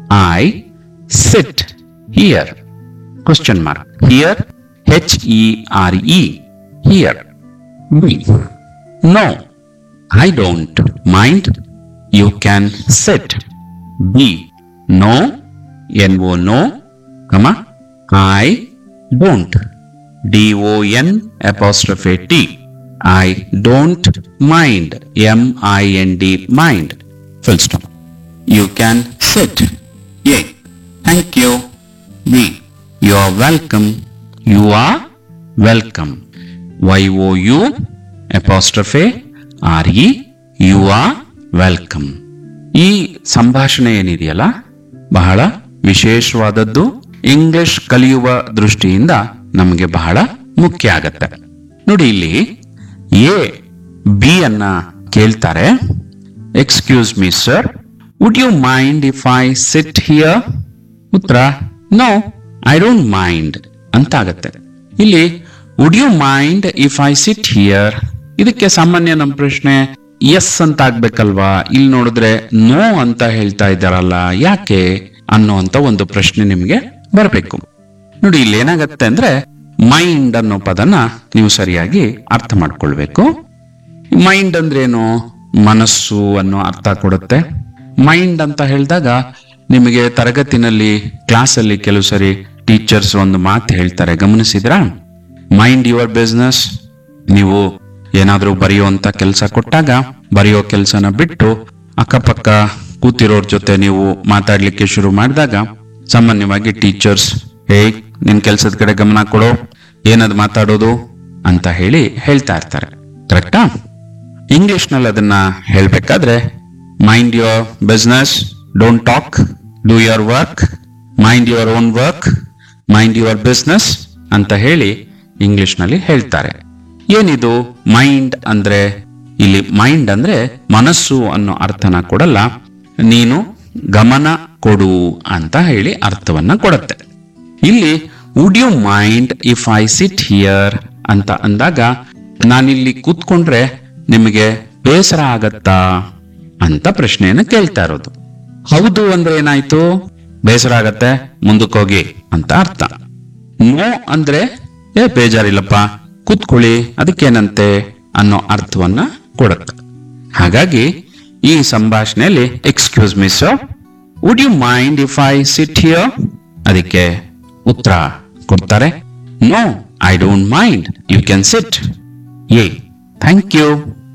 I sit here question mark here H E R E here B no I don't mind you can sit B no N O no comma I don't D O N apostrophe T I don't mind M I N D mind full stop you can sit A thank you B you are welcome you are welcome Y O U apostrophe R E you are welcome ಈ ಸಂಭಾಷಣೆ ಏನಿದೆಯಲ್ಲ ಬಹಳ ವಿಶೇಷವಾದದ್ದು English ಕಲಿಯುವ ದೃಷ್ಟಿಯಿಂದ ನಮಗೆ ಬಹಳ ಮುಖ್ಯ ಆಗತ್ತೆ ನೋಡಿ ಇಲ್ಲಿ ಎ ಬಿ ಅನ್ನ ಕೇಳ್ತಾರೆ excuse me sir would you mind if I sit here ಉತ್ತರ ನೋ ಐ ಡೋಂಟ್ ಮೈಂಡ್ ಅಂತ ಆಗತ್ತೆ ಇಲ್ಲಿ would you mind if I sit here ಇದಕ್ಕೆ ಸಾಮಾನ್ಯ ನಮ್ಮ ಪ್ರಶ್ನೆ ಎಸ್ ಅಂತ ಆಗ್ಬೇಕಲ್ವಾ ಇಲ್ಲಿ ನೋಡಿದ್ರೆ ನೋ ಅಂತ ಹೇಳ್ತಾ ಇದ್ದಾರಲ್ಲ ಯಾಕೆ ಅನ್ನುವಂತ ಒಂದು ಪ್ರಶ್ನೆ ನಿಮಗೆ ಬರಬೇಕು ನೋಡಿ ಇಲ್ಲಿ ಏನಾಗತ್ತೆ ಅಂದ್ರೆ ಮೈಂಡ್ ಅನ್ನೋ ಪದನ ನೀವು ಸರಿಯಾಗಿ ಅರ್ಥ ಮಾಡ್ಕೊಳ್ಬೇಕು ಮೈಂಡ್ ಅಂದ್ರೆ ಏನು ಮನಸ್ಸು ಅನ್ನೋ ಅರ್ಥ ಕೊಡುತ್ತೆ ಮೈಂಡ್ ಅಂತ ಹೇಳಿದಾಗ ನಿಮಗೆ ತರಗತಿನಲ್ಲಿ ಕ್ಲಾಸಲ್ಲಿ ಕೆಲವು ಸರಿ ಟೀಚರ್ಸ್ ಒಂದು ಮಾತು ಹೇಳ್ತಾರೆ ಗಮನಿಸಿದ್ರಾ ಮೈಂಡ್ ಯುವರ್ ಬಿಸ್ನೆಸ್ ನೀವು ಏನಾದ್ರೂ ಬರೆಯುವಂತ ಕೆಲಸ ಕೊಟ್ಟಾಗ ಬರೆಯೋ ಕೆಲಸನ ಬಿಟ್ಟು ಅಕ್ಕಪಕ್ಕ ಕೂತಿರೋರ್ ಜೊತೆ ನೀವು ಮಾತಾಡ್ಲಿಕ್ಕೆ ಶುರು ಮಾಡಿದಾಗ ಸಾಮಾನ್ಯವಾಗಿ ಟೀಚರ್ಸ್ ಹೇ ನಿನ್ ಕೆಲ್ಸದ ಕಡೆ ಗಮನ ಕೊಡೋ ಏನದ್ ಮಾತಾಡೋದು ಅಂತ ಹೇಳಿ ಹೇಳ್ತಾ ಇರ್ತಾರೆ ಕರೆಕ್ಟಾ ಇಂಗ್ಲಿಷ್ ನಲ್ಲಿ ಅದನ್ನ ಹೇಳ್ಬೇಕಾದ್ರೆ mind your business don't talk do your work mind your own work mind your business ಅಂತ ಹೇಳಿ ಇಂಗ್ಲಿಷ್ ನಲ್ಲಿ ಹೇಳ್ತಾರೆ ಏನಿದು ಮೈಂಡ್ ಅಂದ್ರೆ ಇಲ್ಲಿ ಮೈಂಡ್ ಅಂದ್ರೆ ಮನಸ್ಸು ಅನ್ನೋ ಅರ್ಥನ ಕೊಡಲ್ಲ ನೀನು ಗಮನ ಕೊಡು ಅಂತ ಹೇಳಿ ಅರ್ಥವನ್ನ ಕೊಡುತ್ತೆ ಇಲ್ಲಿ would you mind if I sit here ಅಂತ ಅಂದಾಗ ನಾನಿಲ್ಲಿ ಕೂತ್ಕೊಂಡ್ರೆ ನಿಮಗೆ ಬೇಸರ ಆಗತ್ತಾ ಅಂತ ಪ್ರಶ್ನೆಯನ್ನ ಕೇಳ್ತಾ ಇರೋದು ಹೌದು ಅಂದ್ರೆ ಏನಾಯ್ತು ಬೇಸರ ಆಗತ್ತೆ ಮುಂದಕ್ಕೆ ಹೋಗಿ ಅಂತ ಅರ್ಥ ನೋ ಅಂದ್ರೆ ಏ ಬೇಜಾರಿಲ್ಲಪ್ಪ ಕೂತ್ಕೊಳ್ಳಿ ಅದಕ್ಕೇನಂತೆ ಅನ್ನೋ ಅರ್ಥವನ್ನ ಕೊಡುತ್ತೆ ಹಾಗಾಗಿ ಈ ಸಂಭಾಷಣೆಯಲ್ಲಿ excuse me sir would you mind if I sit here ಅದಕ್ಕೆ ಉತ್ತರ ಕೊಡ್ತಾರೆ no I don't mind you can sit A thank you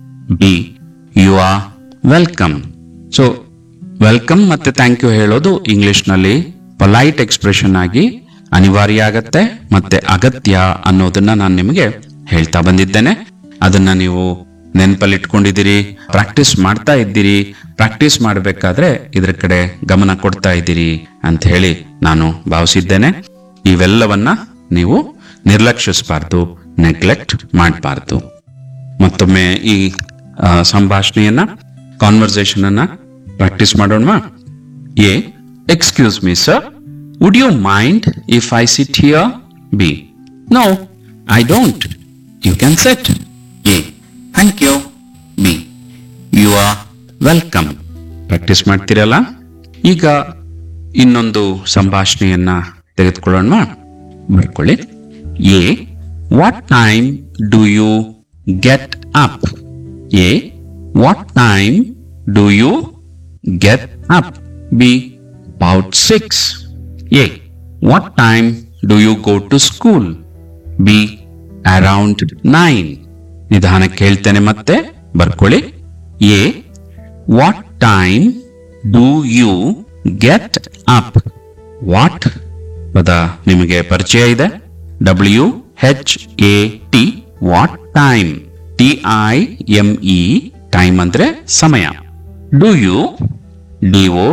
B you are welcome so welcome ಮತ್ತೆ ಥ್ಯಾಂಕ್ ಯು ಹೇಳೋದು ಇಂಗ್ಲಿಷ್ ನಲ್ಲಿ ಪೊಲೈಟ್ ಎಕ್ಸ್ಪ್ರೆಷನ್ ಆಗಿ ಅನಿವಾರ್ಯ ಆಗತ್ತೆ ಮತ್ತೆ ಅಗತ್ಯ ಅನ್ನೋದನ್ನ ನಾನು ನಿಮಗೆ ಹೇಳ್ತಾ ಬಂದಿದ್ದೇನೆ ಅದನ್ನ ನೀವು ನೆನಪಲ್ಲಿ ಇಟ್ಕೊಂಡಿದ್ದೀರಿ ಪ್ರಾಕ್ಟೀಸ್ ಮಾಡ್ತಾ ಇದ್ದೀರಿ ಪ್ರಾಕ್ಟೀಸ್ ಮಾಡಬೇಕಾದ್ರೆ ಇದ್ರ ಕಡೆ ಗಮನ ಕೊಡ್ತಾ ಇದ್ದೀರಿ ಅಂತ ಹೇಳಿ ನಾನು ಭಾವಿಸಿದ್ದೇನೆ ಇವೆಲ್ಲವನ್ನ ನೀವು ನಿರ್ಲಕ್ಷಿಸಬಾರ್ದು ನೆಗ್ಲೆಕ್ಟ್ ಮಾಡಬಾರ್ದು ಮತ್ತೊಮ್ಮೆ ಈ ಆ, ಸಂಭಾಷಣೆಯನ್ನ ಕಾನ್ವರ್ಸೇಷನ್ ಅನ್ನ ಪ್ರಾಕ್ಟೀಸ್ ಮಾಡೋಣ A excuse me sir would you mind if I sit here B no I don't you can sit A thank you B you are welcome practice ಮಾಡ್ತೀರಲ್ಲ ಈಗ ಇನ್ನೊಂದು ಸಂಭಾಷಣೆಯನ್ನ ತೆಗೆದುಕೊಳ್ಳೋಣ ಬರ್ಕೊಳ್ಳಿ A what time do you get up A what time do you get up B about six. A. What time do you go to school? B. Around nine. ನಿಧಾನಕ್ಕೆ ಹೇಳ್ತೇನೆ ಮತ್ತೆ ಬರ್ಕೊಳ್ಳಿ A what time do you get up what ಪದ ನಿಮಗೆ ಪರಿಚಯ ಇದೆ W H A T what time T I M E time ಅಂದ್ರೆ ಸಮಯ do you D O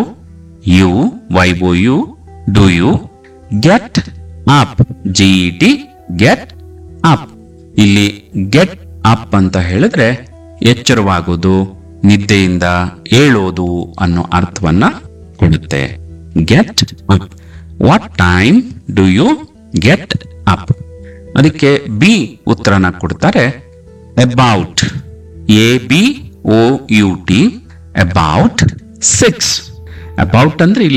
you Y O U do you get up G T get up ಇಲ್ಲಿ get up ಅಂತ ಹೇಳಿದ್ರೆ ಎಚ್ಚರವಾಗೋದು ನಿದ್ದೆಯಿಂದ ಏಳೋದು ಅನ್ನೋ ಅರ್ಥವನ್ನ ಕೊಡುತ್ತೆ get up what time do you get up ಅದಕ್ಕೆ ಬಿ ಉತ್ತರನ ಕೊಡ್ತಾರೆ about A B O U T about six about ಅಂದ್ರೆ ಇಲ್ಲಿ